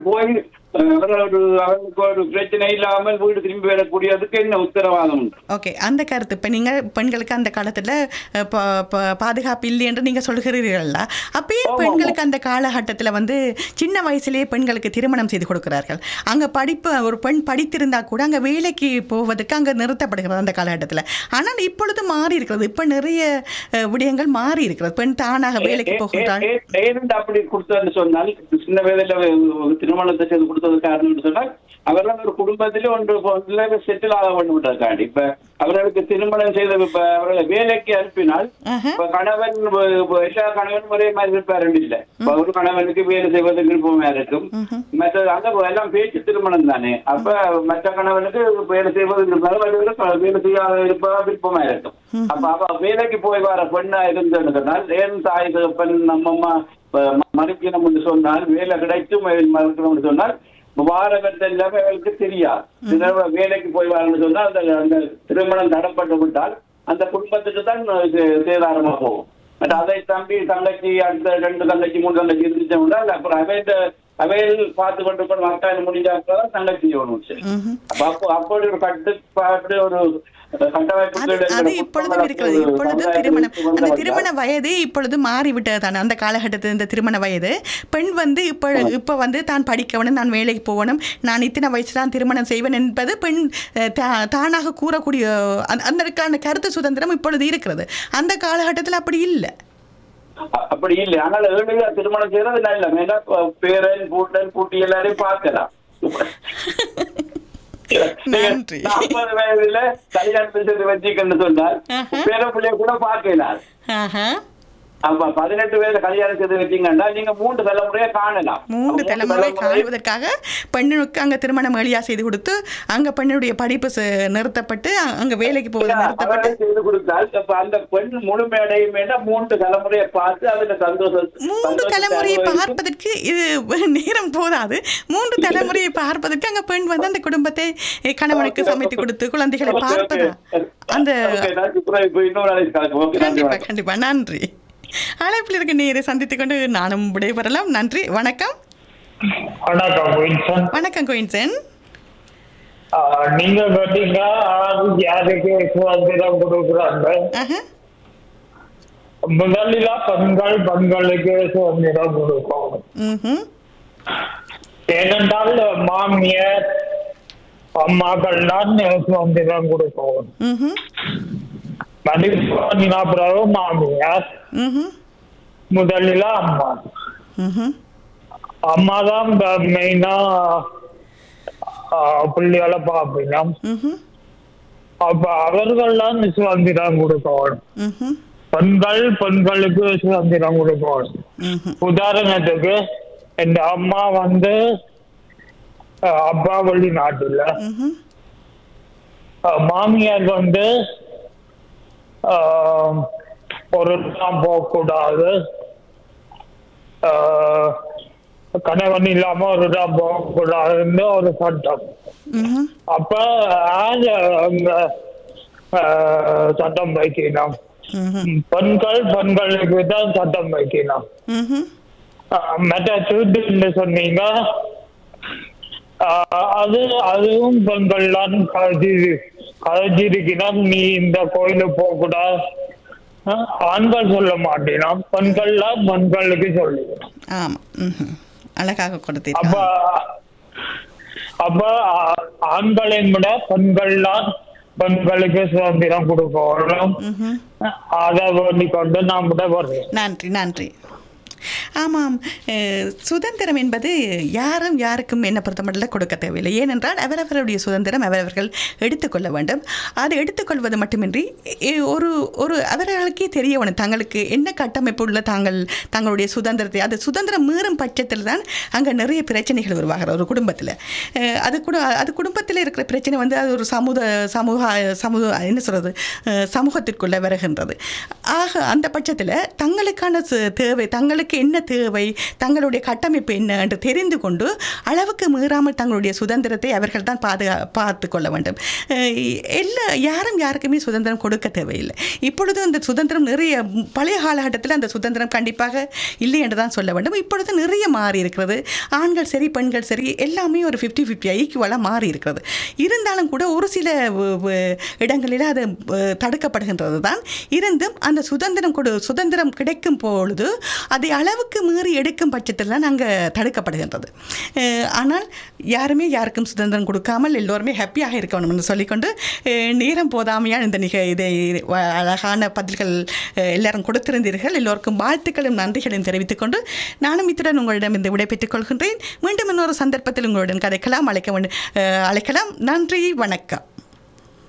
போய் அஹ், அவர்கள் ஒரு அவர்களுக்கு ஒரு பிரச்சனை இல்லாமல் வீடு திரும்பி வரக்கூடியதுக்கு என்ன உத்தரவாதம் உண்டு ஓகே அந்த கருத்து இப்போ நீங்கள் பெண்களுக்கு அந்த காலத்தில் பாதுகாப்பு இல்லை என்று நீங்கள் சொல்கிறீர்கள்ல அப்பயே ஆமா, பெண்களுக்கு அந்த காலகட்டத்தில் வந்து சின்ன வயசுலேயே பெண்களுக்கு திருமணம் செய்து கொடுக்கிறார்கள் அங்கே படிப்பு ஒரு பெண் படித்திருந்தா கூட அங்கே வேலைக்கு போவதற்கு அங்கே நிறுத்தப்படுகிறது அந்த காலகட்டத்தில் ஆனால் இப்பொழுது மாறி இருக்கிறது இப்போ நிறைய அஹ், விடயங்கள் மாறி இருக்கிறது பெண் தானாக வேலைக்கு போகின்றாள் ஏ- ஏ- ஏனென்று அப்படி கொடுத்ததுன்னு சொன்னால் சின்ன வயதில் திருமணத்தை செய்து கொடுத்தது காரணம் சொன்னால் அவர்கள் ஒரு குடும்பத்திலே ஒன்று செட்டில் ஆக வேண்டும் விட்டதுக்காண்டி இப்ப அவர்களுக்கு திருமணம் செய்த இப்ப அவர்களை வேலைக்கு அனுப்பினால் ஆஹா. இப்ப கணவன் இப்ப- இப்ப எல்லா கணவனும் ஒரே மாதிரி இருப்பாரு இல்ல இப்ப ஒரு கணவனுக்கு வேலை செய்வதற்கு விருப்பமா இருக்கும் மற்ற அந்த எல்லாம் பேச்சு திருமணம் தானே அப்ப மற்ற கணவனுக்கு வேலை செய்வதற்கு விருப்பம் அவர்களுக்கு வேலை செய்யாத இருப்பதா விருப்பமா இருக்கும் அப்ப அவ வேலைக்கு போய் வர பெண்ணா இருந்ததுன்னு சொன்னால் ஏன் தாய் தகப்பன் நம்ம அம்மா அஹ், ம- மறுக்கணும் என்று சொன்னால் வேலை கிடைத்தும் மறுக்கணும் என்று சொன்னால் வாரகத்தை எல்லாமே அவர்களுக்கு தெரியாது சில வேலைக்கு போய் வரணும்னு சொன்னால் அந்த அந்த திருமணம் தடப்பட்டு விட்டால் அந்த குடும்பத்துக்கு தான் இது சேதாரமா போகும் பட் அதை தம்பி தங்கச்சி அடுத்த ரெண்டு தங்கச்சி மூணு தங்கச்சி இருந்துச்சோம்னா அப்புறம் அவையிட்ட அவையில் பார்த்து கொண்டு போய் மக்கள் முடிஞ்சாதான் தங்கச்சி ஒன்று சரி அப்ப அப்போ அப்படி ஒரு கட்டுப்பாடு ஒரு கட்டமைப்பு அது அது இப்பொழுதும் இருக்கிறது இப்பொழுது திருமணம் அந்த திருமண வயது இப்பொழுது மாறிவிட்டது தானே அந்த காலகட்டத்தில் இந்த திருமண வயது பெண் வந்து இப்போ இப்போ வந்து தான் படிக்க வேணும் நான் வேலைக்கு போகணும் நான் இத்தனை வயசு தான் திருமணம் செய்வேன் என்பது பெண் அஹ், தா- தானாக கூறக்கூடிய அந்த- அதற்கான கருத்து சுதந்திரம் இப்பொழுது இருக்கிறது அந்த காலகட்டத்தில் அப்படி இல்லை அ- அப்படி இல்லை ஆனால் ஏழையா திருமணம் செய்யறது நல்ல ஏன்னா இப்ப பேரன் பூட்டன் பூட்டி எல்லாரையும் பார்க்கலாம் நன்றி. நாற்பது வயதுல கல்யாணத்தை செய்து வச்சுக்கன்னு சொன்னால் ஆஹா. பேர பிள்ளைய கூட பார்க்கலாம் ஆஹா அப்ப பதினெட்டு வயதுல கல்யாணம் செய்து வச்சீங்கன்னா நீங்க மூன்று தலைமுறையை காணலாம் மூன்று அப்ப தலைமுறை காணுவதற்காக பெண்ணுக்கு அங்கே திருமணம் எளியா செய்து கொடுத்து அங்கே பெண்ணுடைய படிப்பு ச- நிறுத்தப்பட்டு அ- அங்கே வேலைக்கு போவது நிறுத்தப்பட்டு அவரை செய்து கொடுத்தால் அப்ப அந்த பெண் முழுமையடையும் வேண்டாம் மூன்று தலைமுறையை பார்த்து அதுல சந்தோஷம் மூன்று சந்தோஷத்தை தலைமுறையை அனுபவித்து- பார்ப்பதற்கு இது நேரம் போதாது மூன்று தலைமுறையை பார்ப்பதற்கு அங்க பெண் வந்து அந்த குடும்பத்தை eh, கணவனுக்கு சமைத்து கொடுத்து குழந்தைகளை Okay, பார்ப்பதா okay. அந்த Okay, நான் இப்ப இப்ப இன்னொரு நாளைக்கு கலக்குவோம். Okay, நன்றி, கண்டிப்பா வணக்கம். கண்டிப்பா நன்றி அழைப்பில் இருக்க நேரை சந்தித்துக் கொண்டு நானும் விடைபெறலாம் நன்றி வணக்கம் வணக்கம் வின்சன் வணக்கம் கோயின்சன் ஆஹ் நீங்க கேட்டீங்க ஆறு யாருக்கு சுதந்திரம் கொடுக்குறாங்க ஆஹா முதலில பெண்கள் பெண்களுக்கு சுதந்திரம் கொடுக்கணும் ம்ஹும் ஏனென்றால் மாமியார் அம்மாக்கள் தான் சுதந்திரம் கொடுக்கணும் ம்ஹும் மதிப்பு பிறகு மாமியார் ம்ஹும் முதலில அம்மா ம்ஹும் அம்மா தான் மெயினா பிள்ளைகளை பார்ப்பினோம் ம்ஹும் அப்ப அவர்கள் தான் சுதந்திரம் கொடுக்கணும் ம்ஹும் பெண்கள் பெண்களுக்கு சுதந்திரம் கொடுக்கணும் ம்ஹும் உதாரணத்துக்கு என் அம்மா வந்து அஹ், அப்பா வெளிநாட்டுல ம்ஹும் அஹ், மாமியார் வந்து அஹ், ஒரு இடம் போகக்கூடாது அஹ், கணவன் இல்லாம ஒரு இடம் போகக்கூடாதுன்னு ஒரு சட்டம் ம்ஹும் அப்ப யாரு அங்க அஹ், சட்டம் வைக்கணும் ம்ஹும் பெண்கள் பெண்களுக்கு தான் சட்டம் வைக்கணும் ம்ஹும் ஆஹ் மற்ற திருட்டுன்னு சொன்னீங்க ஆஹ் அது அதுவும் பெண்கள் தான் கதைச்சி கதைச்சிருக்கணும் நீ இந்த கோயிலுக்கு போக கூடாது ஆஹ் ஆண்கள் சொல்ல மாட்டேனாம் பெண்கள்லாம் பெண்களுக்கு சொல்லிக்கணும் ஆமா ம்ஹும் அழகாக அப்ப கொடுத்தீர்கள் அப்ப ஆ- ஆண்களை விட பெண்கள் தான் பெண்களுக்கு சுதந்திரம் கொடுக்கணும் ம்ஹும் அதை வேண்டி கொண்டு நான் விட வர்றேன் நன்றி நன்றி ஆமாம் அஹ், சுதந்திரம் என்பது யாரும் யாருக்கும் என்ன பொறுத்தமட்டில் கொடுக்க தேவையில்லை ஏனென்றால் அவரவருடைய சுதந்திரம் அவரவர்கள் எடுத்துக்கொள்ள வேண்டும் அது எடுத்துக்கொள்வது மட்டுமின்றி எ- ஒரு ஒரு அவர்களுக்கே தெரிய வேணும் தங்களுக்கு என்ன கட்டமைப்பு உள்ள தாங்கள் தங்களுடைய சுதந்திரத்தை அது சுதந்திரம் மீறும் பட்சத்தில் தான் அங்கே நிறைய பிரச்சனைகள் உருவாகிற ஒரு குடும்பத்தில் அஹ், அது கூட அது குடும்பத்தில் இருக்கிற பிரச்சனை வந்து அது ஒரு சமூக சமூக சமூக என்ன சொல்கிறது சமூகத்திற்குள்ளே வருகின்றது ஆக அந்த பட்சத்தில் தங்களுக்கான சு- தேவை தங்களுக்கு தங்களுக்கு என்ன தேவை தங்களுடைய கட்டமைப்பு என்ன என்று தெரிந்து கொண்டு அளவுக்கு மீறாமல் தங்களுடைய சுதந்திரத்தை அவர்கள் தான் பாதுகா பார்த்து கொள்ள வேண்டும் அஹ் எல்லா யாரும் யாருக்குமே சுதந்திரம் கொடுக்க தேவையில்லை இப்பொழுது அந்த சுதந்திரம் நிறைய பழைய காலகட்டத்தில் அந்த சுதந்திரம் கண்டிப்பாக இல்லை என்று தான் சொல்ல வேண்டும் இப்பொழுது நிறைய மாறி இருக்கிறது ஆண்கள் சரி பெண்கள் சரி எல்லாமே ஒரு ஃபிஃப்டி ஃபிஃப்டி ஈக்குவலாக மாறி இருக்கிறது இருந்தாலும் கூட ஒரு சில வ- வ- இடங்களில் அது அஹ், தடுக்கப்படுகின்றது தான் இருந்தும் அந்த சுதந்திரம் கொடு சுதந்திரம் கிடைக்கும் பொழுது அதை அளவுக்கு மீறி எடுக்கும் பட்சத்தில் தான் அங்கே தடுக்கப்படுகின்றது அஹ், ஆனால் யாருமே யாருக்கும் சுதந்திரம் கொடுக்காமல் எல்லோருமே ஹாப்பியாக இருக்கணும் என்று சொல்லிக்கொண்டு அஹ், நேரம் போதாமையால் இந்த நிக இதை வ- அழகான பதில்கள் அஹ், எல்லாரும் கொடுத்திருந்தீர்கள் எல்லோருக்கும் வாழ்த்துக்களும் நன்றிகளையும் தெரிவித்துக் கொண்டு நானும் இத்துடன் உங்களிடம் இந்த விடைபெற்றுக் கொள்கின்றேன் மீண்டும் இன்னொரு சந்தர்ப்பத்தில் உங்களுடன் கதைக்கலாம் அழைக்க வேண்டும் அஹ், அழைக்கலாம் நன்றி வணக்கம்